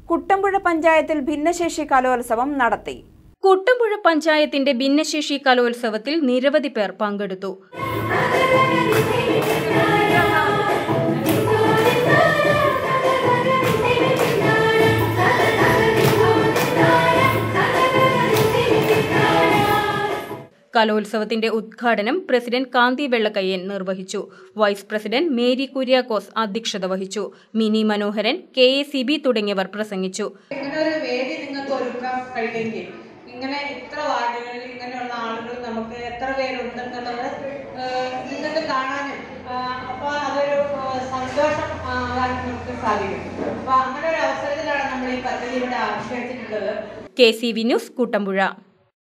കുട്ടമ്പുഴ പഞ്ചായത്തിൽ ഭിന്നശേഷി കലോത്സവം നടത്തി കുട്ടമ്പുഴ പഞ്ചായത്തിന്റെ ഭിന്നശേഷി കലോത്സവത്തിൽ നിരവധി പേർ പങ്കെടുത്തു കലോത്സവത്തിന്റെ ഉദ്ഘാടനം പ്രസിഡന്റ് കാന്തി വെള്ളക്കയ്യൻ നിർവഹിച്ചു വൈസ് പ്രസിഡന്റ് മേരി കുര്യാക്കോസ് അധ്യക്ഷത വഹിച്ചു Mini Manoharan K A C B തുടങ്ങിയവർ പ്രസംഗിച്ചു ഇങ്ങനെ ഒരു വേദി നിങ്ങൾക്ക് ഒരുക്കാൻ കഴിയുമെങ്കിൽ ഇങ്ങനെ ഇത്ര വാർഡുകളിൽ ഇങ്ങനെയുള്ള ആളുകൾ നമുക്ക് എത്ര പേരുണ്ടെന്നുള്ളത് ഏഹ്, നിങ്ങൾക്ക് കാണാനും അപ്പോൾ അതൊരു ഏഹ്, സന്തോഷം ആകാൻ നമുക്ക് സാധിക്കും അപ്പോൾ അങ്ങനെ ഒരു അവസരത്തിലാണ് നമ്മൾ ഈ പദ്ധതി ഇവിടെ ആവിഷ്കരിച്ചിട്ടുള്ളത് കെ സി വി ന്യൂസ് കൂട്ടമ്പുഴ